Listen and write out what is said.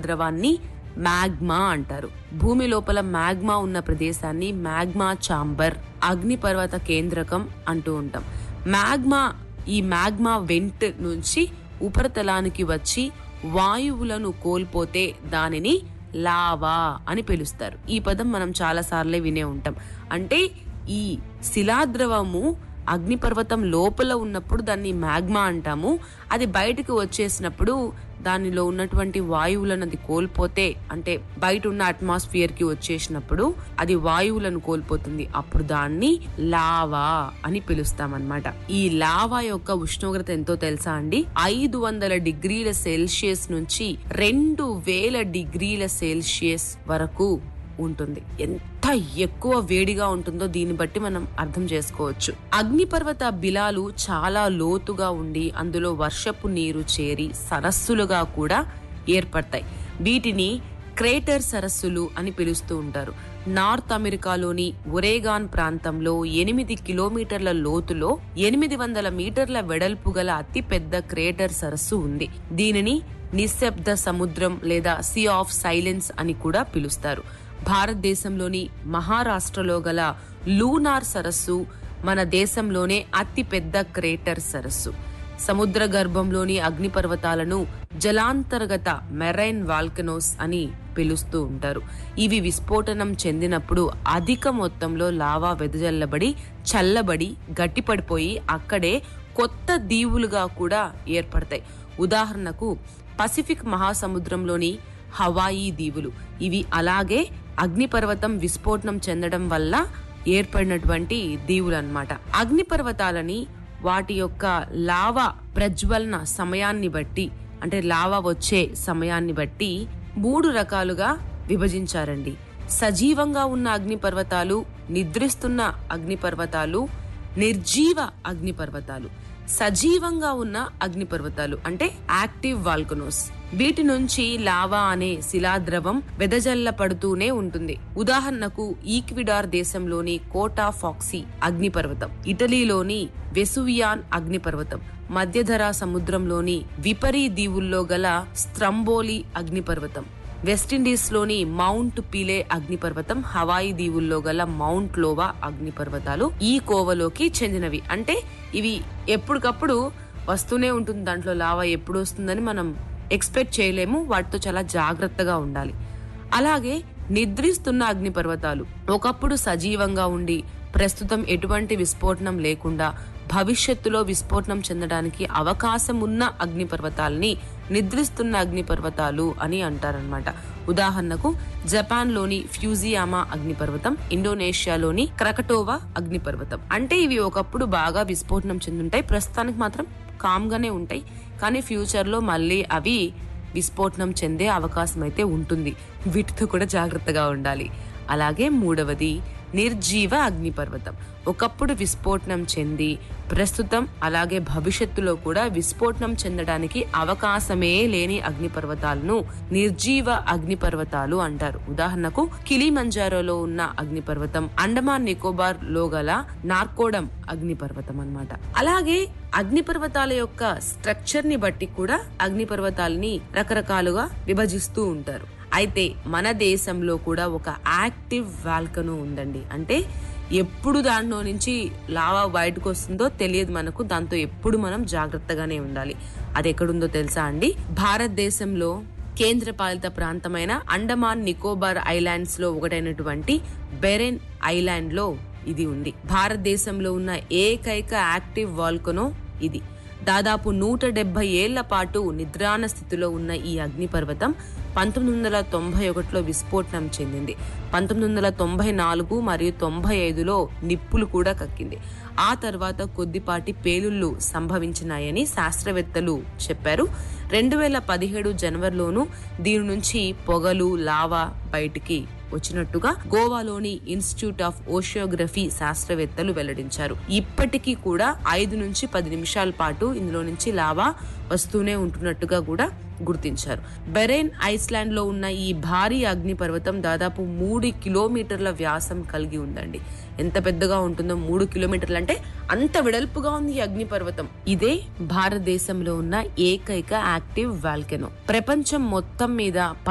ద్రవాన్ని మ్యాగ్మా అంటారు భూమి లోపల మ్యాగ్మా ఉన్న ప్రదేశాన్ని మ్యాగ్మా చాంబర్ అగ్నిపర్వత కేంద్రకం అంటూ ఉంటాం మ్యాగ్మా ఈ మ్యాగ్మా వెంట్ నుంచి ఉపరితలానికి వచ్చి వాయువులను కోల్పోతే దానిని లావా అని పిలుస్తారు ఈ పదం మనం చాలా సార్లే వినే ఉంటాం అంటే ఈ శిలాద్రవము అగ్నిపర్వతం లోపల ఉన్నప్పుడు దాన్ని మ్యాగ్మా అంటాము అది బయటకు వచ్చేసినప్పుడు దానిలో ఉన్నటువంటి వాయువులను అది కోల్పోతే అంటే బయట ఉన్న అట్మాస్ఫియర్ కి వచ్చేసినప్పుడు అది వాయువులను కోల్పోతుంది అప్పుడు దాన్ని లావా అని పిలుస్తామన్నమాట ఈ లావా యొక్క ఉష్ణోగ్రత ఎంతో తెలుసా అండి ఐదు వందల డిగ్రీల సెల్సియస్ నుంచి రెండు వేల డిగ్రీల సెల్సియస్ వరకు ఉంటుంది ఎంత ఎక్కువ వేడిగా ఉంటుందో దీన్ని బట్టి మనం అర్థం చేసుకోవచ్చు అగ్నిపర్వత బిలాలు చాలా లోతుగా ఉండి అందులో వర్షపు నీరు చేరి సరస్సులుగా కూడా ఏర్పడతాయి వీటిని క్రేటర్ సరస్సులు అని పిలుస్తూ ఉంటారు నార్త్ అమెరికాలోని ఒరేగాన్ ప్రాంతంలో ఎనిమిది కిలోమీటర్ల లోతులో ఎనిమిది వందల మీటర్ల వెడల్పు గల అతిపెద్ద క్రేటర్ సరస్సు ఉంది దీనిని నిశ్శబ్ద సముద్రం లేదా సీ ఆఫ్ సైలెన్స్ అని కూడా పిలుస్తారు భారతదేశంలోని మహారాష్ట్రలో గల లూనార్ సరస్సు మన దేశంలోనే అతిపెద్ద క్రేటర్ సరస్సు సముద్ర గర్భంలోని అగ్నిపర్వతాలను జలాంతర్గత మెరైన్ వాల్కనోస్ అని పిలుస్తూ ఉంటారు ఇవి విస్ఫోటనం చెందినప్పుడు అధిక మొత్తంలో లావా వెదజల్లబడి చల్లబడి గట్టిపడిపోయి అక్కడే కొత్త దీవులుగా కూడా ఏర్పడతాయి ఉదాహరణకు పసిఫిక్ మహాసముద్రంలోని హవాయి దీవులు ఇవి అలాగే అగ్నిపర్వతం విస్ఫోటనం చెందడం వల్ల ఏర్పడినటువంటి దీవులు అన్నమాట అగ్నిపర్వతాలని వాటి యొక్క లావా ప్రజ్వలన సమయాన్ని బట్టి అంటే లావా వచ్చే సమయాన్ని బట్టి మూడు రకాలుగా విభజించారండి సజీవంగా ఉన్న అగ్నిపర్వతాలు నిద్రిస్తున్న అగ్నిపర్వతాలు నిర్జీవ అగ్నిపర్వతాలు సజీవంగా ఉన్న అగ్నిపర్వతాలు అంటే యాక్టివ్ వాల్కనోస్ వీటి నుంచి లావా అనే శిలాద్రవం వెదజల్ల పడుతూనే ఉంటుంది ఉదాహరణకు ఈక్విడార్ దేశంలోని కోటా ఫాక్సీ అగ్నిపర్వతం ఇటలీలోని వెసువియాన్ అగ్నిపర్వతం మధ్యధరా సముద్రంలోని విపరీ దీవుల్లో గల స్త్రంబోలి అగ్నిపర్వతం వెస్టిండీస్ లోని మౌంట్ పిలే అగ్నిపర్వతం హవాయి దీవుల్లో గల మౌంట్ లోవా అగ్నిపర్వతాలు ఈ కోవలోకి చెందినవి అంటే ఇవి ఎప్పటికప్పుడు వస్తూనే ఉంటుంది దాంట్లో లావా ఎప్పుడు వస్తుందని మనం ఎక్స్పెక్ట్ చేయలేము వాటితో చాలా జాగ్రత్తగా ఉండాలి అలాగే నిద్రిస్తున్న అగ్నిపర్వతాలు ఒకప్పుడు సజీవంగా ఉండి ప్రస్తుతం ఎటువంటి విస్ఫోటనం లేకుండా భవిష్యత్తులో విస్ఫోటనం చెందడానికి అవకాశం ఉన్న అగ్నిపర్వతాలని నిద్రిస్తున్న అగ్నిపర్వతాలు అని అంటారనమాట ఉదాహరణకు జపాన్ లోని ఫ్యూజియామా అగ్నిపర్వతం ఇండోనేషియాలోని క్రకటోవా అగ్నిపర్వతం అంటే ఇవి ఒకప్పుడు బాగా విస్ఫోటనం చెందుంటాయి ప్రస్తుతానికి మాత్రం కామ్ గానే ఉంటాయి కానీ ఫ్యూచర్ లో మళ్ళీ అవి విస్ఫోటనం చెందే అవకాశం అయితే ఉంటుంది వీటితో కూడా జాగ్రత్తగా ఉండాలి అలాగే మూడవది నిర్జీవ అగ్నిపర్వతం ఒకప్పుడు విస్ఫోటనం చెంది ప్రస్తుతం అలాగే భవిష్యత్తులో కూడా విస్ఫోటనం చెందడానికి అవకాశమే లేని అగ్నిపర్వతాలను నిర్జీవ అగ్నిపర్వతాలు అంటారు ఉదాహరణకు కిలిమంజారోలో ఉన్న అగ్నిపర్వతం అండమాన్ నికోబార్ లో గల నార్కోడం అగ్నిపర్వతం అన్నమాట అలాగే అగ్నిపర్వతాల యొక్క స్ట్రక్చర్ ని బట్టి కూడా అగ్నిపర్వతాలని రకరకాలుగా విభజిస్తూ ఉంటారు అయితే మన దేశంలో కూడా ఒక యాక్టివ్ వాల్కనో ఉందండి అంటే ఎప్పుడు దాంట్లో నుంచి లావా బయటకు వస్తుందో తెలియదు మనకు దాంతో ఎప్పుడు మనం జాగ్రత్తగానే ఉండాలి అది ఎక్కడుందో తెలుసా అండి భారతదేశంలో కేంద్రపాలిత ప్రాంతమైన అండమాన్ నికోబార్ ఐలాండ్స్ లో ఒకటైనటువంటి బెరెన్ ఐలాండ్ లో ఇది ఉంది భారతదేశంలో ఉన్న ఏకైక యాక్టివ్ వాల్కనో ఇది దాదాపు నూట డెబ్బై ఏళ్ల పాటు నిద్రాణ స్థితిలో ఉన్న ఈ అగ్నిపర్వతం పంతొమ్మిది వందల తొంభై ఒకటిలో విస్ఫోటనం చెందింది పంతొమ్మిది వందల తొంభై నాలుగు మరియు తొంభై ఐదులో నిప్పులు కూడా కక్కింది ఆ తర్వాత కొద్దిపాటి పేలుళ్లు సంభవించినాయని శాస్త్రవేత్తలు చెప్పారు రెండు వేల పదిహేడు జనవరిలోనూ దీని నుంచి పొగలు లావా బయటికి వచ్చినట్టుగా గోవాలోని ఇన్స్టిట్యూట్ ఆఫ్ ఓషియోగ్రఫీ శాస్త్రవేత్తలు వెల్లడించారు ఇప్పటికీ కూడా ఐదు నుంచి పది నిమిషాల పాటు ఇందులో నుంచి లావా వస్తూనే ఉంటున్నట్టుగా కూడా గుర్తించారు బెరైన్ ఐస్లాండ్ లో ఉన్న ఈ భారీ అగ్ని పర్వతం దాదాపు మూడు కిలోమీటర్ల వ్యాసం కలిగి ఉందండి ఎంత పెద్దగా ఉంటుందో మూడు కిలోమీటర్లు అంటే అంత వెడల్పుగా ఉంది ఈ అగ్ని పర్వతం ఇదే భారతదేశంలో ఉన్న ఏకైక యాక్టివ్ వాల్కెనో ప్రపంచం మొత్తం మీద